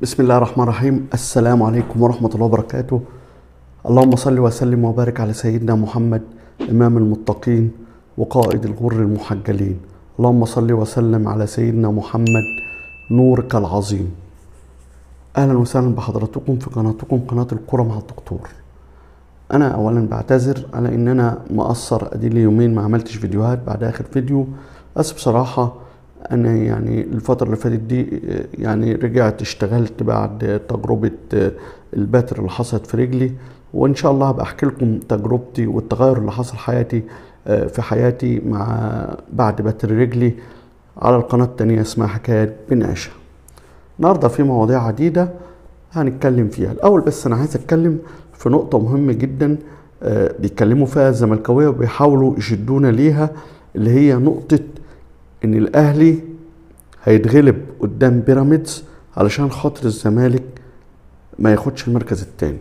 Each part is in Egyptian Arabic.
بسم الله الرحمن الرحيم السلام عليكم ورحمة الله وبركاته اللهم صل وسلم وبارك على سيدنا محمد إمام المتقين وقائد الغر المحجلين اللهم صل وسلم على سيدنا محمد نورك العظيم أهلا وسهلا بحضراتكم في قناتكم قناة الكرة مع الدكتور أنا أولا بعتذر على إن أنا مقصر أديلي يومين ما عملتش فيديوهات بعد آخر فيديو بس بصراحة انا يعني الفتره اللي فاتت دي يعني رجعت اشتغلت بعد تجربه البتر اللي حصلت في رجلي وان شاء الله هبقى احكي لكم تجربتي والتغير اللي حصل حياتي في حياتي مع بعد بتر رجلي على القناه التانية اسمها حكايات بنعشة النهارده في مواضيع عديده هنتكلم فيها الاول بس انا عايز اتكلم في نقطه مهمه جدا بيتكلموا فيها الزملكاويه وبيحاولوا يشدونا ليها اللي هي نقطه ان الاهلي هيتغلب قدام بيراميدز علشان خاطر الزمالك ما ياخدش المركز الثاني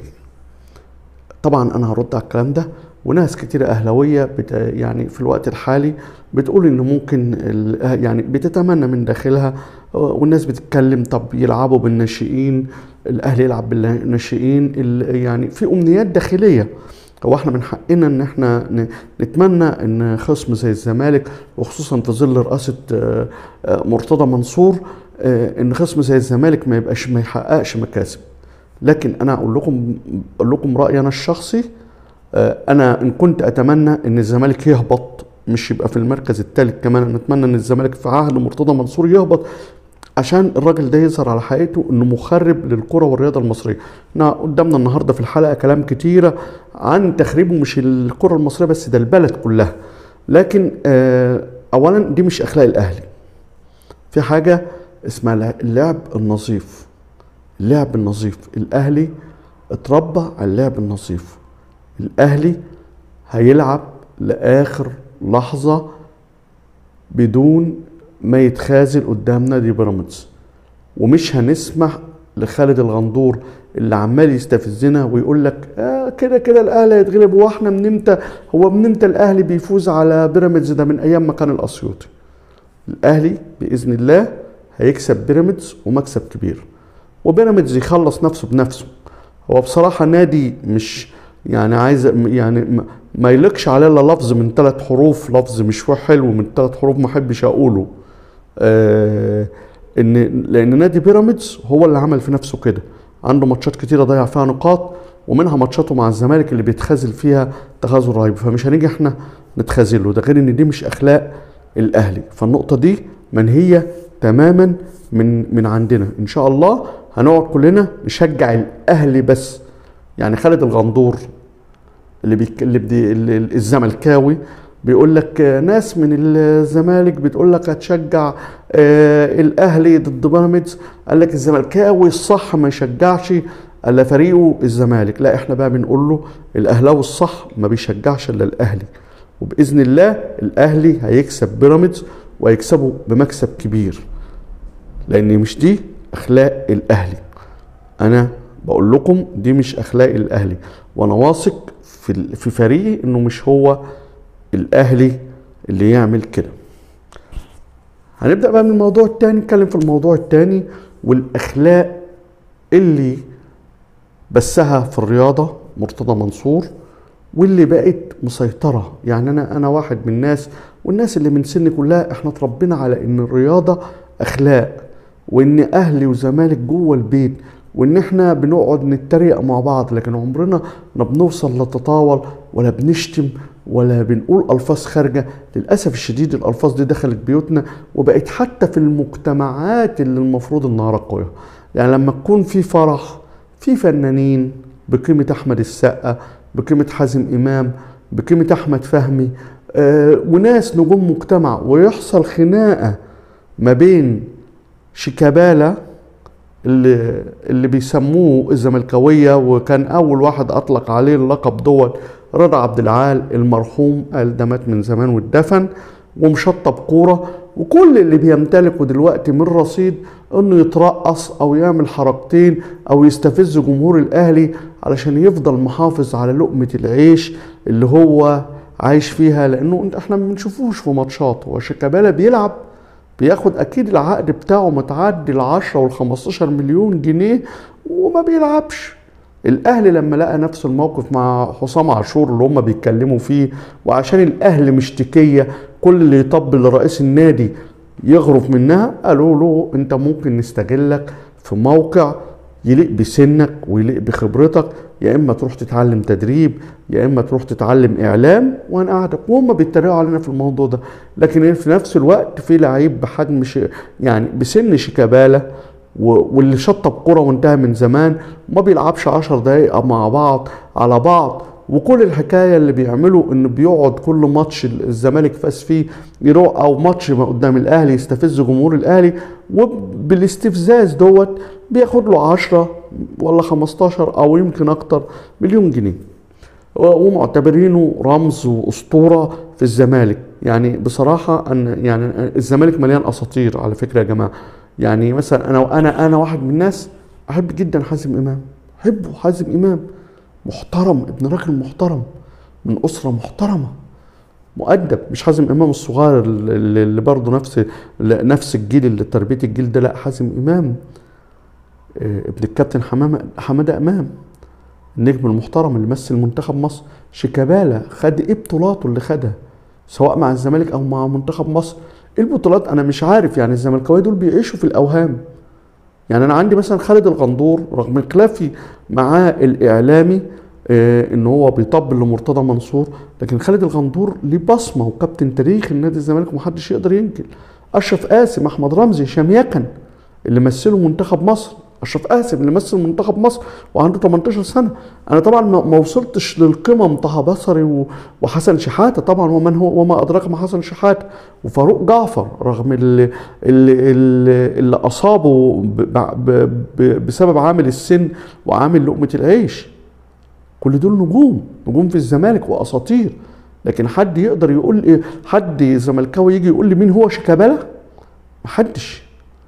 طبعا انا هرد على الكلام ده وناس كتير اهلاويه بت يعني في الوقت الحالي بتقول ان ممكن يعني بتتمنى من داخلها والناس بتتكلم طب يلعبوا بالناشئين الاهلي يلعب بالناشئين يعني في امنيات داخليه هو احنا من حقنا ان احنا نتمنى ان خصم زي الزمالك وخصوصا في ظل رئاسه مرتضى منصور ان خصم زي الزمالك ما يبقاش ما يحققش مكاسب لكن انا اقول لكم اقول لكم رايي انا الشخصي انا ان كنت اتمنى ان الزمالك يهبط مش يبقى في المركز الثالث كمان انا اتمنى ان الزمالك في عهد مرتضى منصور يهبط عشان الراجل ده يظهر على حقيقته انه مخرب للكره والرياضه المصريه. احنا قدامنا النهارده في الحلقه كلام كتيره عن تخريبه مش الكره المصريه بس ده البلد كلها. لكن آه اولا دي مش اخلاق الاهلي. في حاجه اسمها اللعب النظيف. اللعب النظيف، الاهلي اتربى على اللعب النظيف. الاهلي هيلعب لاخر لحظه بدون ما يتخاذل قدام نادي بيراميدز ومش هنسمح لخالد الغندور اللي عمال يستفزنا ويقول لك آه كده كده الاهلي هيتغلب واحنا من امتى هو من امتى الاهلي بيفوز على بيراميدز ده من ايام ما كان الاسيوطي الاهلي باذن الله هيكسب بيراميدز ومكسب كبير وبيراميدز يخلص نفسه بنفسه هو بصراحه نادي مش يعني عايز يعني ما يلقش عليه الا لفظ من ثلاث حروف لفظ مش حلو من ثلاث حروف ما احبش اقوله آه ان لان نادي بيراميدز هو اللي عمل في نفسه كده عنده ماتشات كتيره ضيع فيها نقاط ومنها ماتشاته مع الزمالك اللي بيتخاذل فيها تخاذل رهيب فمش هنيجي احنا نتخاذله ده غير ان دي مش اخلاق الاهلي فالنقطه دي منهيه تماما من من عندنا ان شاء الله هنقعد كلنا نشجع الاهلي بس يعني خالد الغندور اللي بيك... اللي بدي الزملكاوي بيقول لك ناس من الزمالك بتقول لك هتشجع آه الاهلي ضد بيراميدز قال لك الزملكاوي الصح ما يشجعش الا فريقه الزمالك لا احنا بقى بنقول له الاهلاوي الصح ما بيشجعش الا الاهلي وباذن الله الاهلي هيكسب بيراميدز وهيكسبه بمكسب كبير لان مش دي اخلاق الاهلي انا بقول لكم دي مش اخلاق الاهلي وانا واثق في في فريقي انه مش هو الاهلي اللي يعمل كده هنبدا بقى من الموضوع التاني نتكلم في الموضوع التاني والاخلاق اللي بثها في الرياضه مرتضى منصور واللي بقت مسيطره يعني انا انا واحد من الناس والناس اللي من سني كلها احنا اتربينا على ان الرياضه اخلاق وان اهلي وزمالك جوه البيت وان احنا بنقعد نتريق مع بعض لكن عمرنا ما بنوصل للتطاول ولا بنشتم ولا بنقول الفاظ خارجه للاسف الشديد الالفاظ دي دخلت بيوتنا وبقت حتى في المجتمعات اللي المفروض انها راقيه يعني لما تكون في فرح في فنانين بقيمه احمد السقا بقيمه حازم امام بقيمه احمد فهمي آه وناس نجوم مجتمع ويحصل خناقه ما بين شيكابالا اللي اللي بيسموه الزملكاويه وكان اول واحد اطلق عليه اللقب دوت رضا عبد العال المرحوم قال ده مات من زمان واتدفن ومشطب كوره وكل اللي بيمتلكه دلوقتي من رصيد انه يترقص او يعمل حركتين او يستفز جمهور الاهلي علشان يفضل محافظ على لقمه العيش اللي هو عايش فيها لانه احنا ما بنشوفوش في ماتشات هو شيكابالا بيلعب بياخد اكيد العقد بتاعه متعدي ال 10 وال 15 مليون جنيه وما بيلعبش الاهلي لما لقى نفس الموقف مع حسام عاشور اللي هم بيتكلموا فيه وعشان الاهلي مشتكيه كل اللي يطبل لرئيس النادي يغرف منها قالوا له انت ممكن نستغلك في موقع يليق بسنك ويليق بخبرتك يا اما تروح تتعلم تدريب يا اما تروح تتعلم اعلام وهنقعدك وهم بيتريقوا علينا في الموضوع ده لكن في نفس الوقت في لعيب بحجم ش... يعني بسن شيكابالا و- واللي شطب كرة وانتهى من زمان وما بيلعبش عشر دقايق مع بعض على بعض وكل الحكايه اللي بيعمله انه بيقعد كل ماتش الزمالك فاز فيه يروح او ماتش ما قدام الاهلي يستفز جمهور الاهلي وبالاستفزاز دوت بياخد له 10 ولا 15 او يمكن اكتر مليون جنيه ومعتبرينه رمز واسطوره في الزمالك يعني بصراحه ان يعني الزمالك مليان اساطير على فكره يا جماعه يعني مثلا انا انا انا واحد من الناس احب جدا حازم امام احبه حازم امام محترم ابن راجل محترم من اسره محترمه مؤدب مش حازم امام الصغير اللي اللي برضه نفس نفس الجيل اللي تربيه الجيل ده لا حازم امام آه، ابن الكابتن حمامه حماده امام النجم المحترم اللي مثل منتخب مصر شيكابالا خد ايه بطولاته اللي خدها سواء مع الزمالك او مع منتخب مصر ايه البطولات انا مش عارف يعني الزملكاويه دول بيعيشوا في الاوهام يعني انا عندي مثلا خالد الغندور رغم خلافي معاه الاعلامي آه ان هو بيطبل لمرتضى منصور لكن خالد الغندور ليه بصمه وكابتن تاريخ النادي الزمالك ومحدش يقدر ينكر اشرف قاسم احمد رمزي هشام يكن اللي مثلوا منتخب مصر اشرف قاسم اللي مثل منتخب مصر وعنده 18 سنه انا طبعا ما ما وصلتش للقمم طه بصري و- وحسن شحاته طبعا ومن هو وما ادراك ما حسن شحاته وفاروق جعفر رغم اللي اللي, اللي, اللي اصابه ب- ب- ب- بسبب عامل السن وعامل لقمه العيش كل دول نجوم نجوم في الزمالك واساطير لكن حد يقدر يقول ايه حد زملكاوي يجي يقول لي مين هو شيكابالا محدش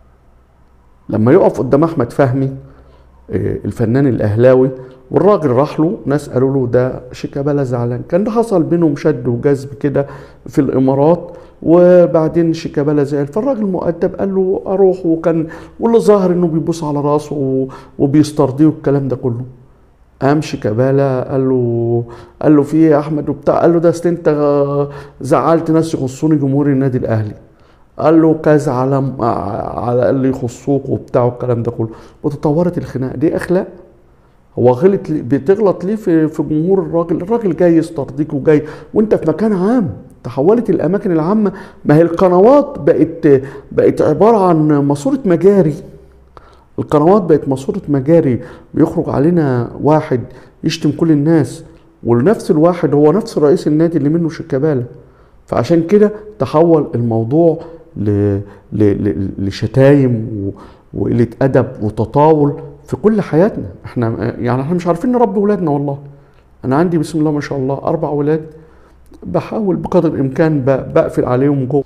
لما يقف قدام احمد فهمي آه، الفنان الاهلاوي والراجل راح له ناس قالوا له ده شيكابالا زعلان كان ده حصل بينهم شد وجذب كده في الامارات وبعدين شيكابالا زعل فالراجل مؤدب قال له اروح وكان واللي ظاهر انه بيبوس على راسه و- وبيسترضيه والكلام ده كله قام شيكابالا قال له قال له في ايه يا احمد وبتاع قال له ده اصل انت زعلت ناس يخصوني جمهور النادي الاهلي قال له كذا على على اللي يخصوك وبتاع والكلام ده كله وتطورت الخناقه دي اخلاق هو غلط ليه- بتغلط ليه في في جمهور الراجل الراجل جاي يسترضيك وجاي وانت في مكان عام تحولت الاماكن العامه ما هي القنوات بقت بقت عباره عن ماسوره مجاري القنوات بقت ماسوره مجاري بيخرج علينا واحد يشتم كل الناس ونفس الواحد هو نفس رئيس النادي اللي منه شيكابالا فعشان كده تحول الموضوع ل... ل... ل... لشتايم و... وقلة أدب وتطاول في كل حياتنا احنا يعني احنا مش عارفين نربي ولادنا والله انا عندي بسم الله ما شاء الله اربع ولاد بحاول بقدر الامكان ب- بقفل عليهم جوه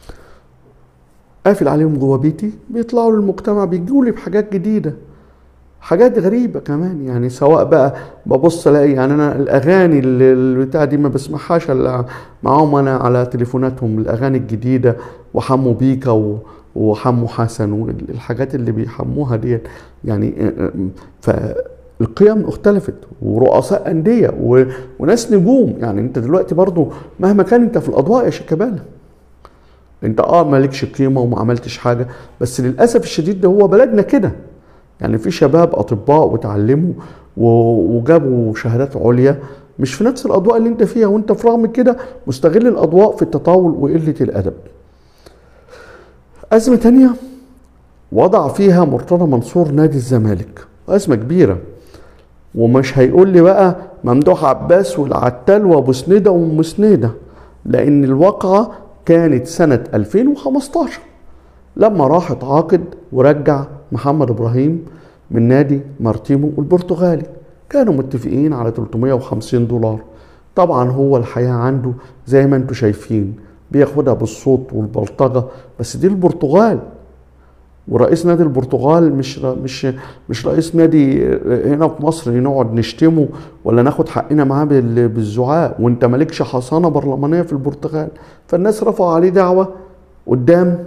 قافل عليهم جوه بيتي بيطلعوا للمجتمع بيجوا لي بحاجات جديده حاجات غريبة كمان يعني سواء بقى ببص الاقي يعني انا الاغاني اللي البتاع دي ما بسمعهاش الا معاهم انا على تليفوناتهم الاغاني الجديدة وحمو بيكا و وحمو حسن والحاجات اللي بيحموها ديت يعني فالقيم اختلفت ورؤساء انديه و... وناس نجوم يعني انت دلوقتي برضو مهما كان انت في الاضواء يا شيكابالا انت اه مالكش قيمه وما عملتش حاجه بس للاسف الشديد ده هو بلدنا كده يعني في شباب اطباء وتعلموا و- وجابوا شهادات عليا مش في نفس الاضواء اللي انت فيها وانت في رغم كده مستغل الاضواء في التطاول وقله الادب ازمه تانية وضع فيها مرتضى منصور نادي الزمالك ازمه كبيره ومش هيقول لي بقى ممدوح عباس والعتال وابو سنيده وام سنيده لان الواقعه كانت سنه 2015 لما راح اتعاقد ورجع محمد ابراهيم من نادي مارتيمو البرتغالي كانوا متفقين على 350 دولار طبعا هو الحياة عنده زي ما انتم شايفين بياخدها بالصوت والبلطجة بس دي البرتغال ورئيس نادي البرتغال مش ر- مش مش رئيس نادي هنا في مصر نقعد نشتمه ولا ناخد حقنا معاه بال- بالزعاق وانت مالكش حصانه برلمانيه في البرتغال فالناس رفعوا عليه دعوه قدام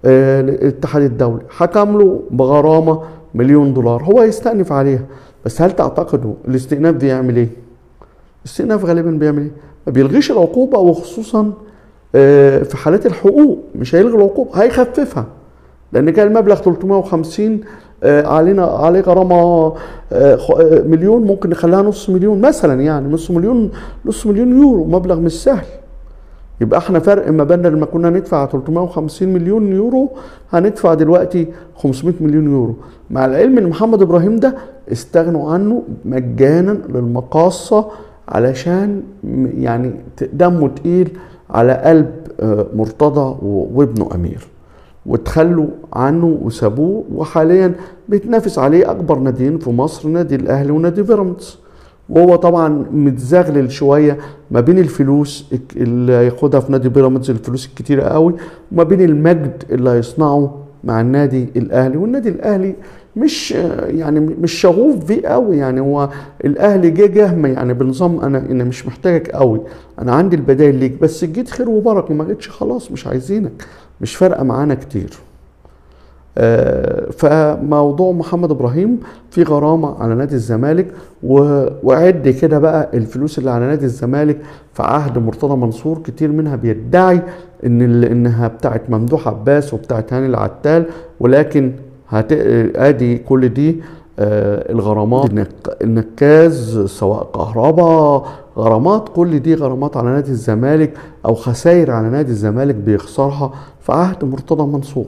آه، الاتحاد الدولي حكم له بغرامه مليون دولار هو يستأنف عليها بس هل تعتقدوا الاستئناف دي يعمل ايه؟ الاستئناف غالبا بيعمل ايه؟ ما بيلغيش العقوبه وخصوصا آه، في حالات الحقوق مش هيلغي العقوبه هيخففها لان كان المبلغ 350 آه، علينا عليه غرامه آه، خ- آه، مليون ممكن نخليها نص مليون مثلا يعني نص مليون نص مليون يورو مبلغ مش سهل يبقى احنا فرق ما بين لما كنا ندفع 350 مليون يورو هندفع دلوقتي 500 مليون يورو مع العلم ان محمد ابراهيم ده استغنوا عنه مجانا للمقاصة علشان م- يعني ت- دمه تقيل على قلب آه، مرتضى و- وابنه امير وتخلوا عنه وسابوه وحاليا بيتنافس عليه اكبر ناديين في مصر نادي الاهلي ونادي بيراميدز وهو طبعا متزغلل شويه ما بين الفلوس الك- اللي هياخدها في نادي بيراميدز الفلوس الكتيره قوي وما بين المجد اللي هيصنعه مع النادي الاهلي والنادي الاهلي مش يعني مش شغوف بيه قوي يعني هو الاهلي جه جه يعني بنظام انا انا مش محتاجك قوي انا عندي البدائل ليك بس جيت خير وبركه وما جيتش خلاص مش عايزينك مش فارقه معانا كتير آه، فموضوع محمد ابراهيم في غرامه على نادي الزمالك و- وعد كده بقى الفلوس اللي على نادي الزمالك في عهد مرتضى منصور كتير منها بيدعي ان ال- انها بتاعت ممدوح عباس وبتاعت هاني العتال ولكن هت... ادي كل دي آه، الغرامات النك- النكاز سواء كهرباء غرامات كل دي غرامات على نادي الزمالك او خسائر على نادي الزمالك بيخسرها في عهد مرتضى منصور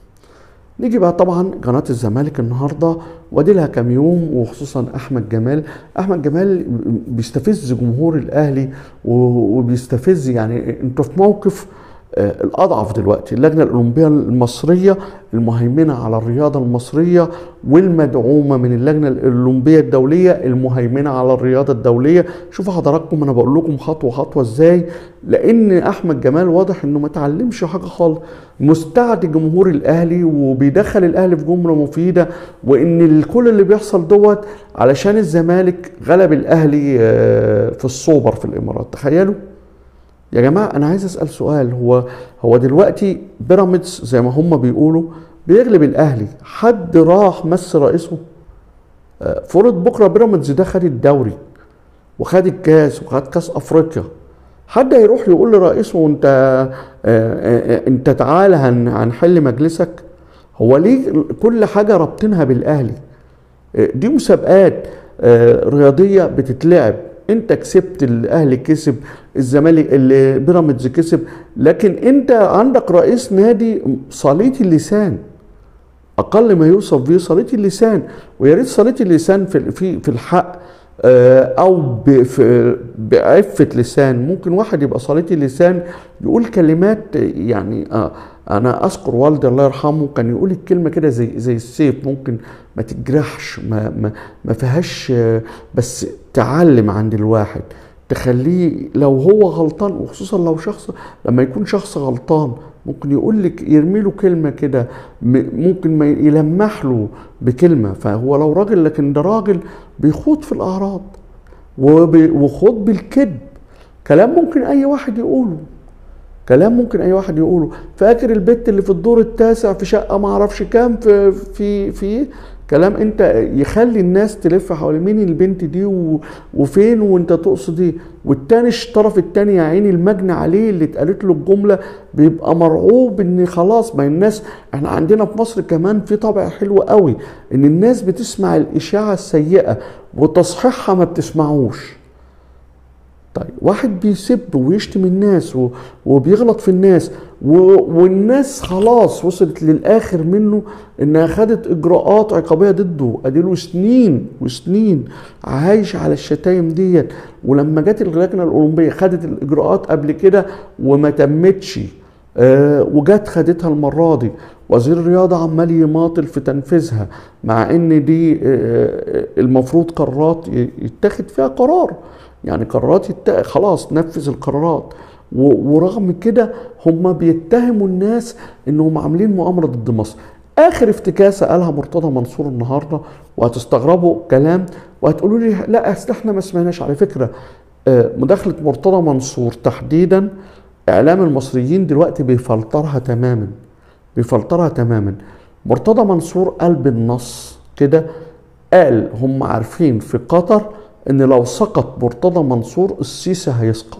نيجي بقى طبعا قناة الزمالك النهاردة وادي لها كام يوم وخصوصا أحمد جمال أحمد جمال بيستفز جمهور الأهلي و- وبيستفز يعني أنتوا في موقف آه، الأضعف دلوقتي اللجنة الأولمبية المصرية المهيمنة على الرياضة المصرية والمدعومة من اللجنة الأولمبية الدولية المهيمنة على الرياضة الدولية شوفوا حضراتكم أنا بقول لكم خطوة خطوة إزاي لأن أحمد جمال واضح إنه ما اتعلمش حاجة خالص مستعد جمهور الأهلي وبيدخل الأهلي في جملة مفيدة وإن ال- كل اللي بيحصل دوت علشان الزمالك غلب الأهلي آه، في السوبر في الإمارات تخيلوا يا جماعه انا عايز اسال سؤال هو هو دلوقتي بيراميدز زي ما هم بيقولوا بيغلب الاهلي حد راح مس رئيسه آه، فرض بكره بيراميدز ده خد الدوري وخد الكاس وخد كاس افريقيا حد هيروح يقول لرئيسه انت آه، آه، آه، انت تعالى هن- هنحل مجلسك هو ليه كل حاجه رابطينها بالاهلي دي مسابقات آه، رياضيه بتتلعب انت كسبت الاهلي كسب الزمالك اللي بيراميدز كسب لكن انت عندك رئيس نادي صليت اللسان اقل ما يوصف به صليت اللسان ويا ريت صليت اللسان في في في الحق آه، او ب- في- بعفه لسان ممكن واحد يبقى صليت اللسان يقول كلمات يعني آه، انا اذكر والدي الله يرحمه كان يقول الكلمه كده زي زي السيف ممكن ما تجرحش ما ما ما فيهاش آه، بس تعلم عند الواحد تخليه لو هو غلطان وخصوصا لو شخص لما يكون شخص غلطان ممكن يقول لك يرمي له كلمه كده م- ممكن ما يلمح له بكلمه فهو لو راجل لكن ده راجل بيخوض في الاعراض وبي- وخوض بالكذب كلام ممكن اي واحد يقوله كلام ممكن اي واحد يقوله فاكر البت اللي في الدور التاسع في شقه ما اعرفش كام في في في كلام انت يخلي الناس تلف حوالين مين البنت دي و- وفين وانت تقصد ايه والتاني الطرف التاني يا عيني المجني عليه اللي اتقالت له الجمله بيبقى مرعوب ان خلاص ما الناس احنا عندنا في مصر كمان في طبع حلو قوي ان الناس بتسمع الاشاعه السيئه وتصحيحها ما بتسمعوش طيب واحد بيسب ويشتم الناس و- وبيغلط في الناس و- والناس خلاص وصلت للاخر منه انها خدت اجراءات عقابيه ضده اديله سنين وسنين عايش على الشتايم ديت ولما جت اللجنه الاولمبيه خدت الاجراءات قبل كده وما تمتش آه، وجت خدتها المره دي وزير الرياضه عمال يماطل في تنفيذها مع ان دي آه، المفروض قرارات ي- يتخذ فيها قرار يعني قرارات يت... خلاص نفذ القرارات و... ورغم كده هم بيتهموا الناس انهم عاملين مؤامره ضد مصر اخر افتكاسه قالها مرتضى منصور النهارده وهتستغربوا كلام وهتقولوا لي لا اصل احنا ما سمعناش على فكره آه، مداخله مرتضى منصور تحديدا اعلام المصريين دلوقتي بيفلترها تماما بيفلترها تماما مرتضى منصور قال بالنص كده قال هم عارفين في قطر ان لو سقط مرتضى منصور السيسي هيسقط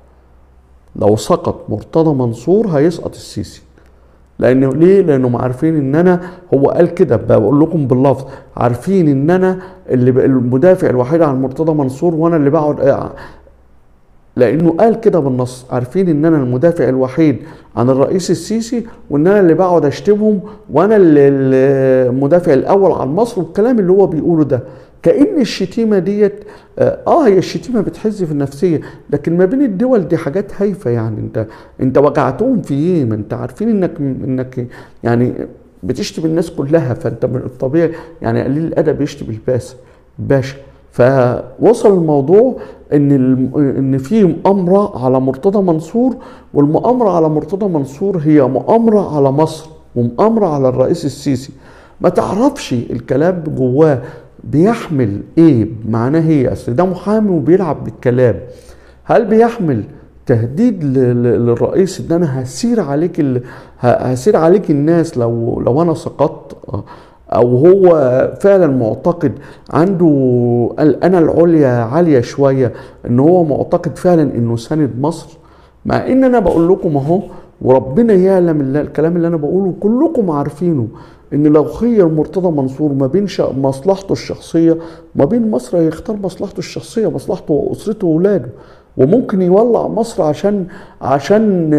لو سقط مرتضى منصور هيسقط السيسي لانه ليه لانهم عارفين ان انا هو قال كده بقول لكم باللفظ عارفين ان انا اللي المدافع الوحيد عن مرتضى منصور وانا اللي بقعد لانه قال كده بالنص عارفين ان انا المدافع الوحيد عن الرئيس السيسي وان انا اللي بقعد اشتمهم وانا اللي المدافع الاول عن مصر والكلام اللي هو بيقوله ده كأن الشتيمة ديت اه هي الشتيمة بتحز في النفسية لكن ما بين الدول دي حاجات هايفة يعني انت انت وجعتهم في ايه ما انت عارفين انك انك يعني بتشتم الناس كلها فانت من الطبيعي يعني قليل الادب يشتم الباشا باشا فوصل الموضوع ان ان في مؤامره على مرتضى منصور والمؤامره على مرتضى منصور هي مؤامره على مصر ومؤامره على الرئيس السيسي ما تعرفش الكلام جواه بيحمل ايه معناه ايه اصل ده محامي وبيلعب بالكلام هل بيحمل تهديد للرئيس ان انا هسير عليك ال... هسير عليك الناس لو لو انا سقطت او هو فعلا معتقد عنده الانا العليا عاليه شويه ان هو معتقد فعلا انه ساند مصر مع ان انا بقول لكم اهو وربنا يعلم الله الكلام اللي انا بقوله كلكم عارفينه ان لو خير مرتضى منصور ما بين مصلحته الشخصيه ما بين مصر هيختار مصلحته الشخصيه مصلحته واسرته واولاده وممكن يولع مصر عشان عشان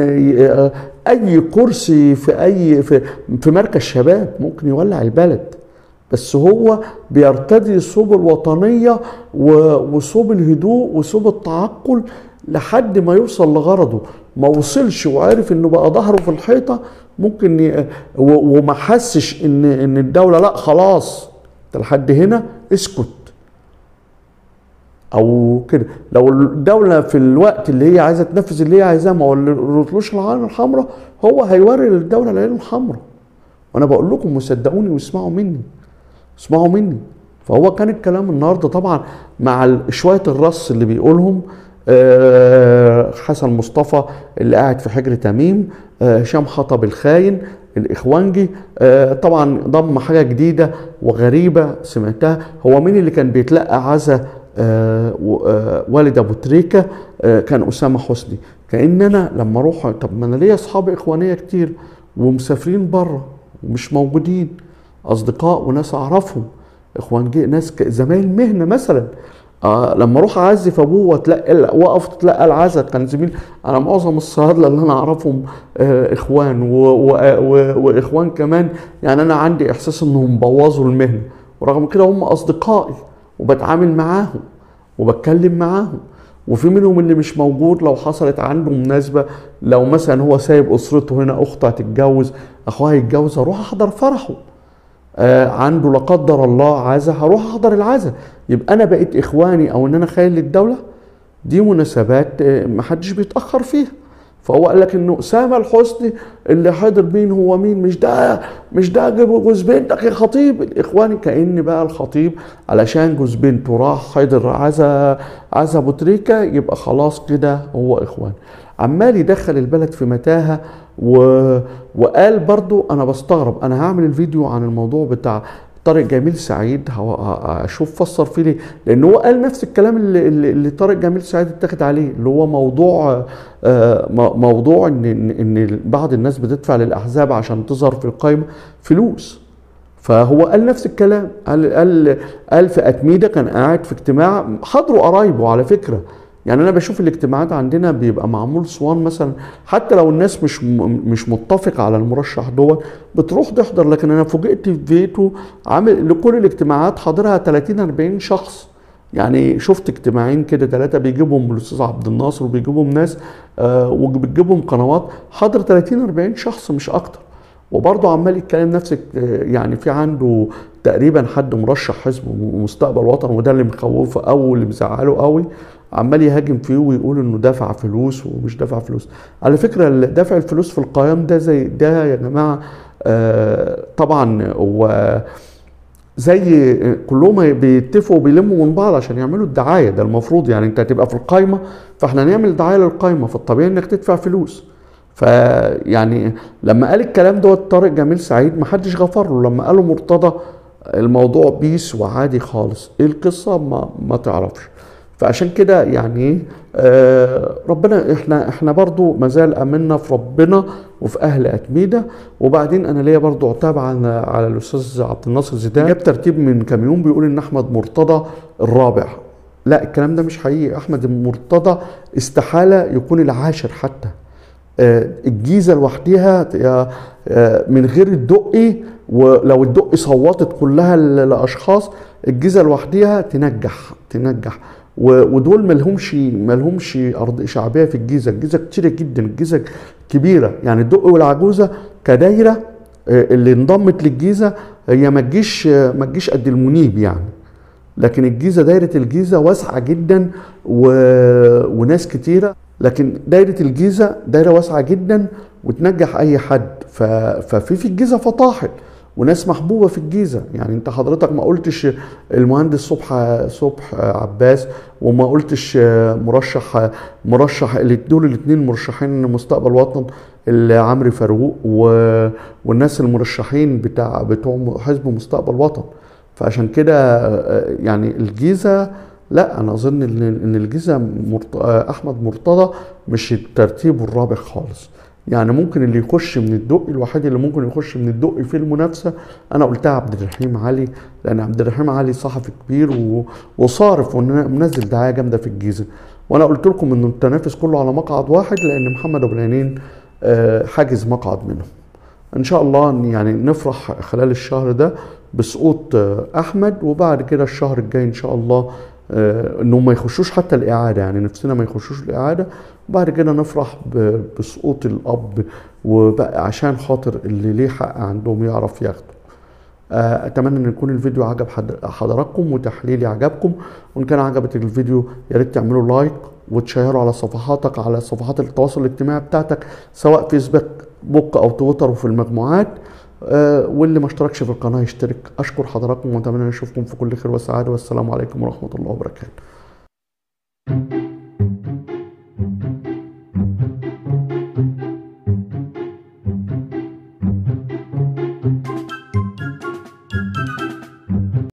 اي كرسي في اي في, في مركز شباب ممكن يولع البلد بس هو بيرتدي صوب الوطنيه وصوب الهدوء وصوب التعقل لحد ما يوصل لغرضه ما وصلش وعرف انه بقى ظهره في الحيطه ممكن ي... وما حسش ان ان الدوله لا خلاص لحد هنا اسكت او كده لو الدوله في الوقت اللي هي عايزه تنفذ اللي هي عايزاه ما ورتلوش العين الحمراء هو هيوري للدوله العين الحمراء وانا بقول لكم وصدقوني واسمعوا مني اسمعوا مني فهو كان الكلام النهارده طبعا مع شويه الرص اللي بيقولهم حسن مصطفى اللي قاعد في حجر تميم هشام حطب الخاين الاخوانجي طبعا ضم حاجه جديده وغريبه سمعتها هو مين اللي كان بيتلقى عزا والد ابو تريكه كان اسامه حسني كان انا لما اروح طب ما انا ليا اصحاب اخوانيه كتير ومسافرين بره ومش موجودين اصدقاء وناس اعرفهم اخوان ناس زمايل مهنه مثلا آه لما اروح اعزف ابوه واتلقى واقف تتلقى العزا كان زميل انا معظم الصيادله اللي انا اعرفهم آه اخوان و و و واخوان كمان يعني انا عندي احساس انهم بوظوا المهنه ورغم كده هم اصدقائي وبتعامل معاهم وبتكلم معاهم وفي منهم اللي مش موجود لو حصلت عنده مناسبة لو مثلا هو سايب أسرته هنا أخته هتتجوز أخوها هيتجوز أروح أحضر فرحه آه عنده لا قدر الله عزا هروح احضر العزا يبقى انا بقيت اخواني او ان انا خاين للدوله دي مناسبات آه محدش بيتاخر فيها فهو قال لك انه اسامه الحسني اللي حاضر مين هو مين مش ده مش ده جوز بنتك يا خطيب الاخواني كان بقى الخطيب علشان جوز بنته راح حاضر عزا عزا ابو تريكه يبقى خلاص كده هو اخوان عمال يدخل البلد في متاهه و... وقال برضو انا بستغرب انا هعمل الفيديو عن الموضوع بتاع طارق جميل سعيد اشوف فسر فيه ليه لان هو قال نفس الكلام اللي, اللي طارق جميل سعيد اتاخد عليه اللي هو موضوع موضوع ان ان بعض الناس بتدفع للاحزاب عشان تظهر في القائمه فلوس فهو قال نفس الكلام قال قال قال في اتميده كان قاعد في اجتماع حضروا قرايبه على فكره يعني انا بشوف الاجتماعات عندنا بيبقى معمول صوان مثلا حتى لو الناس مش مش متفقه على المرشح دوت بتروح تحضر لكن انا فوجئت في بيته عامل لكل الاجتماعات حاضرها 30 40 شخص يعني شفت اجتماعين كده ثلاثه بيجيبهم الاستاذ عبد الناصر وبيجيبهم ناس آه وبتجيبهم قنوات حاضر 30 40 شخص مش اكتر وبرضه عمال يتكلم نفس يعني في عنده تقريبا حد مرشح حزب ومستقبل وطن وده اللي مخوفه قوي واللي مزعله قوي عمال يهاجم فيه ويقول انه دفع فلوس ومش دفع فلوس على فكره دفع الفلوس في القيام ده زي ده يا جماعه آه طبعا هو زي كلهم بيتفقوا بيلموا من بعض عشان يعملوا الدعايه ده المفروض يعني انت هتبقى في القايمه فاحنا نعمل دعايه للقايمه فالطبيعي انك تدفع فلوس فيعني لما قال الكلام دوت طارق جميل سعيد ما حدش غفر له لما قاله مرتضى الموضوع بيس وعادي خالص ايه القصه ما ما تعرفش فعشان كده يعني آه ربنا احنا احنا برضو ما زال امنا في ربنا وفي اهل اتميده وبعدين انا ليا برضو عتاب على على الاستاذ عبد الناصر زيدان جاب ترتيب من كام يوم بيقول ان احمد مرتضى الرابع لا الكلام ده مش حقيقي احمد مرتضى استحاله يكون العاشر حتى آه الجيزه لوحدها آه من غير الدقي ولو الدقي صوتت كلها لاشخاص الجيزه لوحدها تنجح تنجح ودول ملهمش ملهمش ارض شعبيه في الجيزه، الجيزه كتيره جدا، الجيزه كبيره، يعني الدق والعجوزه كدايره اللي انضمت للجيزه هي ما تجيش ما تجيش قد المنيب يعني. لكن الجيزه دايره الجيزه واسعه جدا و... وناس كتيره لكن دايره الجيزه دايره واسعه جدا وتنجح اي حد ف... ففي في الجيزه فطاحل وناس محبوبه في الجيزه يعني انت حضرتك ما قلتش المهندس صبح صبح عباس وما قلتش مرشح مرشح دول الاثنين مرشحين مستقبل وطن عمرو فاروق والناس المرشحين بتاع بتوع حزب مستقبل وطن فعشان كده يعني الجيزه لا انا اظن ان الجيزه احمد مرتضى مش الترتيب الرابع خالص يعني ممكن اللي يخش من الدق الوحيد اللي ممكن يخش من الدق في المنافسه انا قلتها عبد الرحيم علي لان عبد الرحيم علي صحفي كبير وصارف ومنزل دعايه جامده في الجيزه وانا قلت لكم ان التنافس كله على مقعد واحد لان محمد ابو العينين حاجز مقعد منهم ان شاء الله يعني نفرح خلال الشهر ده بسقوط احمد وبعد كده الشهر الجاي ان شاء الله انهم ما يخشوش حتى الاعاده يعني نفسنا ما يخشوش الاعاده وبعد كده نفرح بسقوط الاب وبقى عشان خاطر اللي ليه حق عندهم يعرف ياخده اتمنى ان يكون الفيديو عجب حضراتكم وتحليلي عجبكم وان كان عجبك الفيديو يا ريت تعملوا لايك وتشيروا على صفحاتك على صفحات التواصل الاجتماعي بتاعتك سواء فيسبوك بوك او تويتر وفي المجموعات أه واللي ما اشتركش في القناه يشترك اشكر حضراتكم واتمنى ان اشوفكم في كل خير وسعاده والسلام عليكم ورحمه الله وبركاته